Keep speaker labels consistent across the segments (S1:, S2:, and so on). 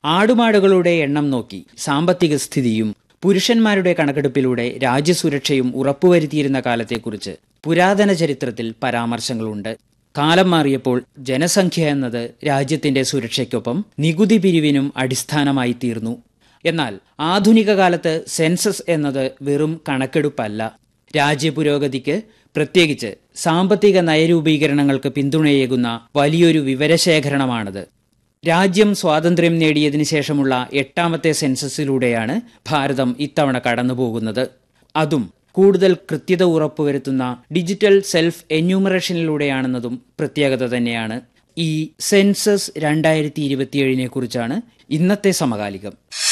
S1: ആടുമാടുകളുടെ എണ്ണം നോക്കി സാമ്പത്തിക സ്ഥിതിയും പുരുഷന്മാരുടെ കണക്കെടുപ്പിലൂടെ രാജ്യസുരക്ഷയും ഉറപ്പുവരുത്തിയിരുന്ന കാലത്തെക്കുറിച്ച് പുരാതന ചരിത്രത്തിൽ പരാമർശങ്ങളുണ്ട് കാലം മാറിയപ്പോൾ ജനസംഖ്യ എന്നത് രാജ്യത്തിന്റെ സുരക്ഷയ്ക്കൊപ്പം നികുതി പിരിവിനും അടിസ്ഥാനമായി തീർന്നു എന്നാൽ ആധുനിക കാലത്ത് സെൻസസ് എന്നത് വെറും കണക്കെടുപ്പല്ല രാജ്യപുരോഗതിക്ക് പ്രത്യേകിച്ച് സാമ്പത്തിക നയരൂപീകരണങ്ങൾക്ക് പിന്തുണയേകുന്ന വലിയൊരു വിവരശേഖരണമാണത് രാജ്യം സ്വാതന്ത്ര്യം നേടിയതിനു ശേഷമുള്ള എട്ടാമത്തെ സെൻസസിലൂടെയാണ് ഭാരതം ഇത്തവണ കടന്നുപോകുന്നത് അതും കൂടുതൽ കൃത്യത ഉറപ്പുവരുത്തുന്ന ഡിജിറ്റൽ സെൽഫ് എന്യൂമറേഷനിലൂടെയാണെന്നതും പ്രത്യേകത തന്നെയാണ് ഈ സെൻസസ് രണ്ടായിരത്തി ഇരുപത്തിയേഴിനെ കുറിച്ചാണ് ഇന്നത്തെ സമകാലികം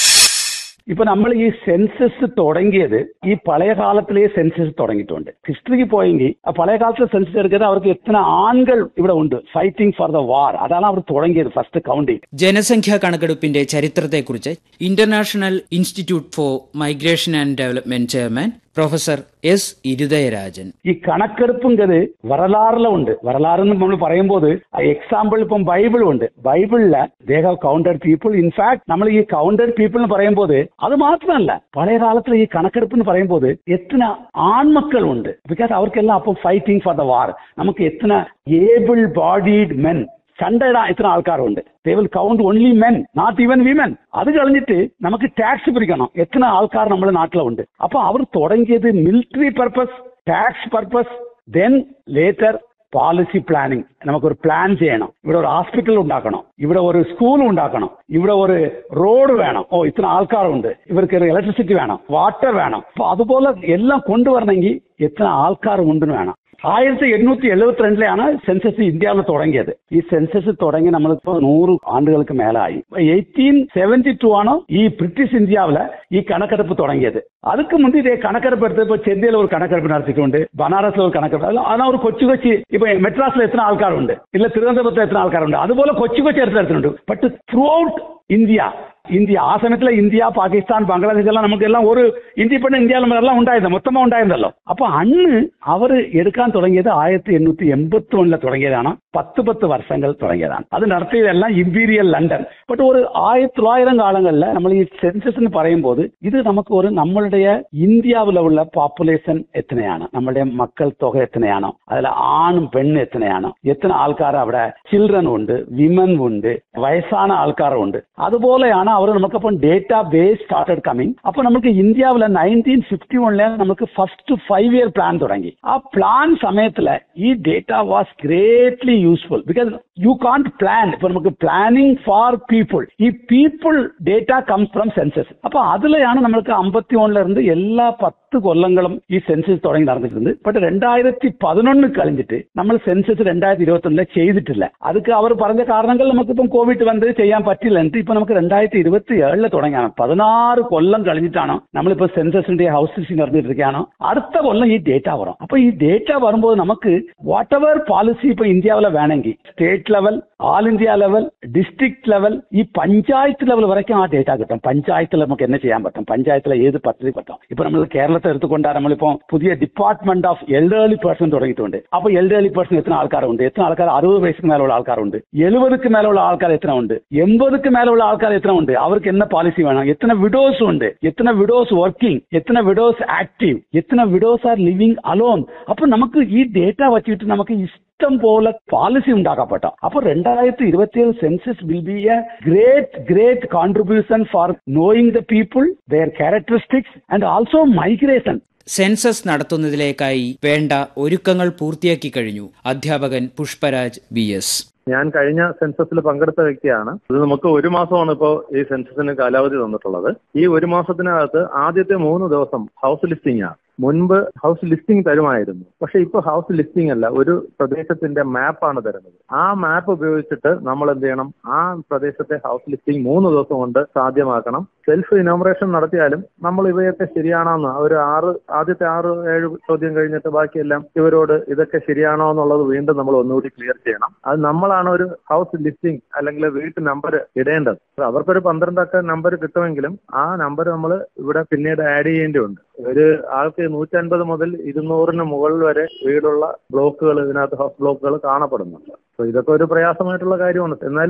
S2: ഇപ്പൊ നമ്മൾ ഈ സെൻസസ് തുടങ്ങിയത് ഈ പഴയ കാലത്തിലെ സെൻസസ് തുടങ്ങിയിട്ടുണ്ട് ഹിസ്റ്ററിക്ക് പോയെങ്കിൽ ആ പഴയ കാലത്തിലെ സെൻസസ് എടുക്കുന്നത് അവർക്ക് എത്ര ആൺകൾ ഇവിടെ ഉണ്ട് ഫൈറ്റിംഗ് ഫോർ ദ വാർ അതാണ് അവർ തുടങ്ങിയത് ഫസ്റ്റ് കൗണ്ടിങ്
S1: ജനസംഖ്യാ കണക്കെടുപ്പിന്റെ ചരിത്രത്തെക്കുറിച്ച് international institute for migration and development chairman professor S Irudayarajan
S2: ഈ കണക്കെടുപ്പുങ്കത് വരലാറിലും ഉണ്ട് വരലാറെന്ന് നമ്മൾ പറയുമ്പോൾ എക്സാമ്പിൾ ഇപ്പം ബൈബിളും ഉണ്ട് ബൈബിളില് they have counted people in fact നമ്മൾ ഈ കൗണ്ടഡ് പീപ്പിൾ എന്ന് പറയുമ്പോൾ അത് മാത്രമല്ല പഴയ കാലത്തിൽ ഈ കണക്കെടുപ്പ് എന്ന് പറയുമ്പോൾ എത്ര ആൺമക്കളുണ്ട് ബിക്കോസ് അവർക്കെല്ലാം അപ്പം ഫൈറ്റിംഗ് ഫോർ ദ വാർ നമുക്ക് എത്ര ഏബിൾ ബോഡീഡ് മെൻ ചണ്ടയിടാൻ ഇത്ര ആൾക്കാരുണ്ട് they will count only men not even women അത് കളഞ്ഞിട്ട് നമുക്ക് ടാക്സ് പിടിക്കണം എത്ര ആൾക്കാർ നമ്മുടെ നാട്ടിലുണ്ട് അപ്പൊ അവർ തുടങ്ങിയത് military purpose tax purpose then later policy planning നമുക്കൊരു പ്ലാൻ ചെയ്യണം ഇവിടെ ഒരു ഹോസ്പിറ്റൽ ഉണ്ടാക്കണം ഇവിടെ ഒരു സ്കൂൾ ഉണ്ടാക്കണം ഇവിടെ ഒരു റോഡ് വേണം ഓ ഇത്ര ആൾക്കാരുണ്ട് ഇവർക്ക് ഇലക്ട്രിസിറ്റി വേണം വാട്ടർ വേണം അപ്പൊ അതുപോലെ എല്ലാം കൊണ്ടുവരണമെങ്കിൽ എത്ര ആൾക്കാർ ഉണ്ടെന്ന് വേണം ആയിരത്തി എണ്ണൂറ്റി എഴുപത്തിരണ്ടിലാണ് സെൻസസ് ഇന്ത്യയിൽ തുടങ്ങിയത് ഈ സെൻസസ് തുടങ്ങി നമ്മളിപ്പോ നൂറ് ആണ്ടുകൾക്ക് മേലായി എയ്റ്റീൻ സെവന്റി ടു ആണ് ഈ ബ്രിട്ടീഷ് ഇന്ത്യാവില് ഈ കണക്കെടുപ്പ് തുടങ്ങിയത് அதுக்கு முந்தி இதே கணக்கெடுப்பு எடுத்து இப்போ சென்னையில் ஒரு கணக்கெடுப்பு நடத்திட்டு பனாரஸ்ல ஒரு கணக்கெடுப்பு ஆனால் ஒரு கொச்சி கொச்சி இப்போ மெட்ராஸ்ல எத்தனை ஆൾക്കാർ ഉണ്ട് இல்ல തിരുവനന്തപുരത്ത് എത്ര ആൾക്കാരുണ്ട് അതുപോലെ കൊച്ചി കൊച്ചി എടുത്ത് എടുത്തിട്ടുണ്ട് but throughout India India ആ സമയത്തിലെ ഇന്ത്യ പാകിസ്ഥാൻ ബംഗ്ലാദേശ് എല്ലാം നമുക്കെല്ലാം ഒരു ഇൻഡിപെൻഡന്റ് ഇന്ത്യയിലും എല്ലാം ഉണ്ടായിരുന്നു മൊത്തമാ ഉണ്ടായിരുന്നല്ലോ അപ്പൊ അന്ന് അവർ എടുക്കാൻ തുടങ്ങിയത് ആയിരത്തി എണ്ണൂറ്റി എൺപത്തി ഒന്നിലെ തുടങ്ങിയതാണ് പത്ത് പത്ത് വർഷങ്ങൾ തുടങ്ങിയതാണ് അത് നടത്തിയതെല്ലാം ഇമ്പീരിയൽ ലണ്ടൻ ബട്ട് ഒരു ആയിരത്തി തൊള്ളായിരം കാലങ്ങളിൽ നമ്മൾ ഈ സെൻസസ് എന്ന് പറയുമ്പോൾ ഇത് നമുക്ക് ഒരു നമ്മളുടെ ഇന്ത്യാവിലുള്ള പോപ്പുലേഷൻ എത്രയാണ് നമ്മളുടെ മക്കൾ തുക എത്രയാണോ അതിൽ ആണും പെണ്ണും എത്രയാണ് എത്ര ആൾക്കാർ അവിടെ ചിൽഡ്രൻ ഉണ്ട് വിമൻ ഉണ്ട് വയസ്സാன ആൾക്കാരും ഉണ്ട് അതുപോലെയാണ് അവർ നമുക്കപ്പം ഡേറ്റാ ബേസ് സ്റ്റാർട്ടഡ് കമ്മിങ് അപ്പൊ നമുക്ക് ഇന്ത്യാവിലെ നയൻറ്റീൻ ഫിഫ്റ്റി വണ്ണിലെ നമുക്ക് ഫസ്റ്റ് ഫൈവ് ഇയർ പ്ലാൻ തുടങ്ങി ആ പ്ലാൻ സമയത്തില് ഈ data was greatly useful because you can't plan ഇപ്പൊ നമുക്ക് പ്ലാനിങ് ഫോർ പീപ്പിൾ ഈ people data comes from census അപ്പൊ അതിലെയാണ് നമുക്ക് അമ്പത്തി ഒന്നിലിருந்து എല്ലാ പത്ത് കൊല്ലങ്ങളും ഈ സെൻസസ് തുടങ്ങി നടന്നിട്ടുണ്ട് ബട്ട് രണ്ടായിരത്തി പതിനൊന്ന് കഴിഞ്ഞിട്ട് നമ്മൾ സെൻസസ് രണ്ടായിരത്തി ഇരുപത്തി ഒന്നിലെ ചെയ്തിട്ടില്ല അതൊക്കെ അവർ പറഞ്ഞ കാരണങ്ങൾ നമുക്കിപ്പം കോവിഡ് വന്ന് ചെയ്യാൻ പറ്റില്ല എന്നിട്ട് ഇപ്പൊ നമുക്ക് രണ്ടായിരത്തി ഇരുപത്തി ഏഴില് തുടങ്ങിയാണ് പതിനാറ് കൊല്ലം കഴിഞ്ഞിട്ടാണ് നമ്മളിപ്പോ സെൻസസിന്റെ ഹൗസ് ലിസ്റ്റിംഗ് നടന്നിട്ടിരിക്കുകയാണ് അടുത്ത കൊല്ലം ഈ ഡേറ്റ വരും അപ്പൊ ഈ ഡേറ്റ വരുമ്പോൾ നമുക്ക് വാട്ട് എവർ പോളിസി ഇപ്പൊ ഇന്ത്യാവിലെ വേണമെങ്കിൽ state level all India level district level ഈ പഞ്ചായത്ത് ലെവൽ വരയ്ക്കും ആ ഡേറ്റ കിട്ടും പഞ്ചായത്തിൽ നമുക്ക് എന്നെ ചെയ്യാൻ പറ്റും പഞ്ചായത്തിലെ ഏത് പദ്ധതി പറ്റും ഇപ്പൊ നമ്മൾ കേരളത്തെ എടുത്തുകൊണ്ടാണ് നമ്മളിപ്പോ പുതിയ ഡിപ്പാർട്ട്മെന്റ് ഓഫ് എൽഡേർലി പേഴ്സൺ തുടങ്ങിയിട്ടുണ്ട് അപ്പൊ എൽഡേർലി പേഴ്സൺ എത്ര ആൾക്കാരുണ്ട് എത്ര ആൾക്കാർ അറുപത് വയസ്സിന് മേലുള്ള ആൾക്കാരുണ്ട് എഴുപതുക്ക് മേലുള്ള ആൾക്കാർ എത്ര ഉണ്ട് എൺപതുക്ക് മേലുള്ള ആൾക്കാർ എത്ര ഉണ്ട് അവർക്ക് എന്ന പോളിസി വേണം എത്ര വിഡോസ് ഉണ്ട് എത്ര വിഡോസ് വർക്കിംഗ് എത്ര വിഡോസ് ആക്റ്റീവ് എത്ര വിഡോസ് ആർ ലിവിംഗ് അലോൺ അപ്പൊ നമുക്ക് ഈ ഡേറ്റ വച്ചിട്ട് നമുക്ക് ഇഷ്ടം പോലെ പോളിസി ഉണ്ടാക്കപ്പെട്ട അപ്പൊ രണ്ടായിരത്തി ഇരുപത്തിയേഴ് census will be a great great contribution for knowing the people their characteristics and also migration
S1: census നടത്തുന്നതിലേക്കായി വേണ്ട ഒരുക്കങ്ങൾ പൂർത്തിയാക്കി കഴിഞ്ഞു അധ്യാപകൻ പുഷ്പരാജ് വി എസ്
S3: ഞാൻ കഴിഞ്ഞ സെൻസസിൽ പങ്കെടുത്ത വ്യക്തിയാണ് ഇത് നമുക്ക് ഒരു മാസമാണ് ഇപ്പോൾ ഈ സെൻസസിന് കാലാവധി തന്നിട്ടുള്ളത് ഈ ഒരു മാസത്തിനകത്ത് ആദ്യത്തെ മൂന്ന് ദിവസം ഹൗസ് ലിസ്റ്റിംഗ് ആണ് മുൻപ് ഹൗസ് ലിസ്റ്റിംഗ് തരുമായിരുന്നു പക്ഷെ ഇപ്പൊ ഹൗസ് ലിസ്റ്റിംഗ് അല്ല ഒരു പ്രദേശത്തിന്റെ മാപ്പാണ് തരുന്നത് ആ മാപ്പ് ഉപയോഗിച്ചിട്ട് നമ്മൾ എന്ത് ചെയ്യണം ആ പ്രദേശത്തെ ഹൗസ് ലിസ്റ്റിംഗ് മൂന്ന് ദിവസം കൊണ്ട് സാധ്യമാക്കണം സെൽഫ് ഇനോമറേഷൻ നടത്തിയാലും നമ്മൾ ഇവയൊക്കെ ശരിയാണോന്ന് ഒരു ആറ് ആദ്യത്തെ ആറ് ഏഴ് ചോദ്യം കഴിഞ്ഞിട്ട് ബാക്കിയെല്ലാം ഇവരോട് ഇതൊക്കെ ശരിയാണോ എന്നുള്ളത് വീണ്ടും നമ്മൾ ഒന്നുകൂടി ക്ലിയർ ചെയ്യണം അത് നമ്മളാണ് ഒരു ഹൗസ് ലിസ്റ്റിംഗ് അല്ലെങ്കിൽ വീട്ടു നമ്പർ ഇടേണ്ടത് അവർക്കൊരു പന്ത്രണ്ടൊക്കെ നമ്പർ കിട്ടുമെങ്കിലും ആ നമ്പർ നമ്മൾ ഇവിടെ പിന്നീട് ആഡ് ചെയ്യേണ്ടതുണ്ട് ഒരു ആൾക്ക് നൂറ്റൻപത് മുതൽ ഇരുന്നൂറിന് മുകളിൽ വരെ വീടുള്ള ബ്ലോക്കുകൾ ഇതിനകത്ത് ഹൗസ് ബ്ലോക്കുകൾ കാണപ്പെടുന്നുണ്ട് അപ്പൊ ഇതൊക്കെ ഒരു പ്രയാസമായിട്ടുള്ള കാര്യമാണ് എന്നാലും